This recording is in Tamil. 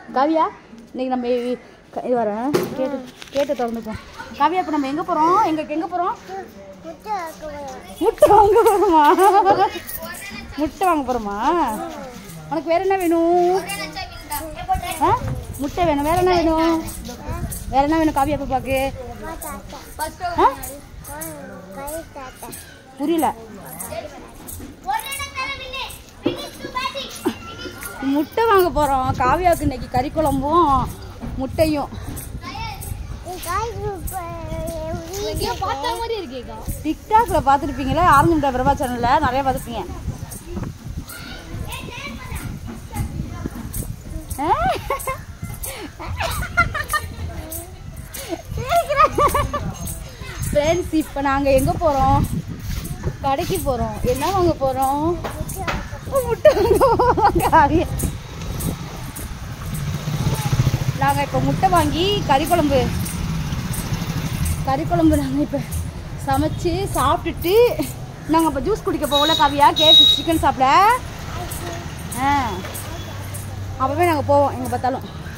காவியா இன்னைக்கு நம்ம இ- க- இது வரேன் கேட்டு கேட்டு திறந்துப்போம் காவியா இப்போ நம்ம எங்கே போகிறோம் எங்களுக்கு எங்கே போகிறோம் முட்டை வாங்க போகிறோமா முட்டை வாங்க போகிறோமா உனக்கு வேற என்ன வேணும் ஆ முட்டை வேணும் வேற என்ன வேணும் வேற என்ன வேணும் காவியா பாப்பாக்கு ஆ புரியல முட்டை வாங்க போகிறோம் காவியாவுக்கு இன்னைக்கு கறி குழம்பும் முட்டையும் பார்த்தா மாதிரி இருக்கேக்கா டிக்டாக்ல பார்த்துருப்பீங்களா ஆரஞ்சு முட்டை பிரபா சேனலில் நிறைய பார்த்துருப்பீங்க ஃப்ரெண்ட்ஸ் இப்போ நாங்கள் எங்கே போகிறோம் கடைக்கு போகிறோம் என்ன வாங்க போகிறோம் முட்டை வாங்க போகிறோம் காவியா நாங்கள் இப்போ முட்டை வாங்கி கறி குழம்பு கறி குழம்பு நாங்கள் இப்போ சமைச்சு சாப்பிட்டுட்டு நாங்கள் இப்போ ஜூஸ் குடிக்க போகல காவியா கேக் சிக்கன் சாப்பிட ஆ அப்போவே நாங்கள் போவோம் எங்கே பார்த்தாலும்